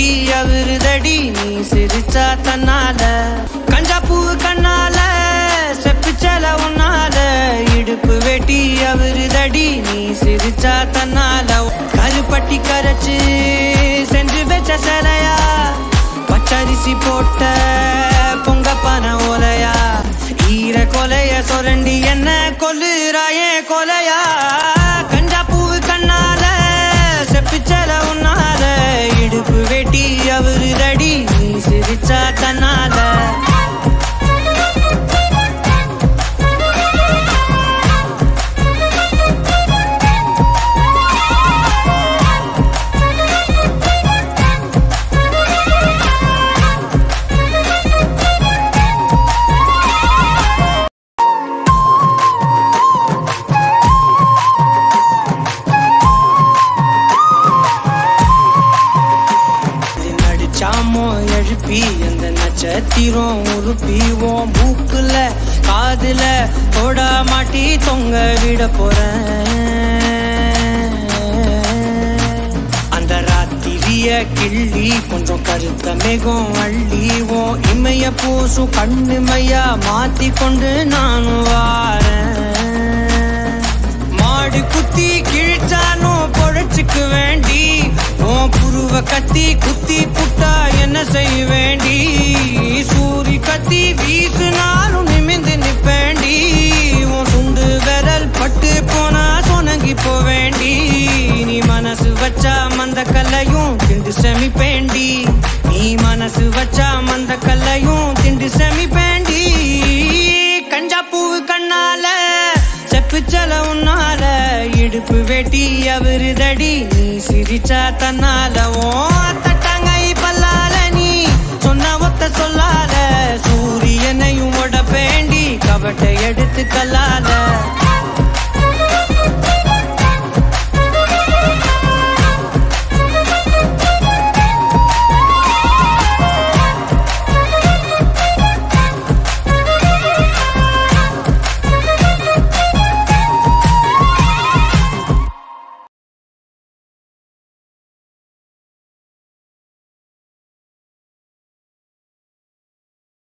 வெட்டி அவருதடி நீ சிரிச்சா தன்னால கஞ்சா பூ கண்ணால செப்பிச்சல உன்னால இடுப்பு வெட்டி அவருதடி நீ சிரிச்சா தன்னால கருப்பட்டி கரைச்சு செஞ்சு வச்ச சிலையா பச்சரிசி போட்ட பொங்க பன ஓலையா ஈர கொலைய சொரண்டி என்ன கொல்லுறாயே கொலையா கஞ்சா பூவு கண்ணால செப்பிச்சல உன்னால இடுப்பு வெட்டி அவரு தடி நீ சிரிச்சா தன்னால நடிச்சாமோ எழுப்பி அந்த நட்சத்திரம் உருப்பிவோம் மூக்குல காதுல தொட மாட்டி தொங்க விட போறேன் அந்த ராத்திரிய கிள்ளி கொஞ்சம் கருத்த மேகம் அள்ளிவோம் இமைய பூசும் கண்ணுமையா மாத்தி கொண்டு நானும் வாரேன் மாடு குத்தி கிழிச்சாலும் பொழைச்சுக்கு வேண்டி உன் புருவ கத்தி குத்தி புட்டா என்ன செய்ய வேண்டி சூரி கத்தி வீசுனாலும் நிமிந்து நிப்பேண்டி உன் துண்டு விரல் பட்டு போனா சொனங்கி போவேண்டி நீ மனசு வச்சா மந்த கல்லையும் திண்டு செமிப்பேண்டி நீ மனசு வச்சா மந்த கல்லையும் திண்டு செமிப்பேண்டி கஞ்சா பூவு கண்ணால செப்புச்சல உன்னால இடுப்பு வெட்டி அவருதடி நீ சிரிச்சா தன்னால ஓ தட்டாங்கை பல்லால நீ சொன்ன ஒத்த சொல்லால சூரியனையும் உடப்பேண்டி கவட்டை எடுத்து கல்லால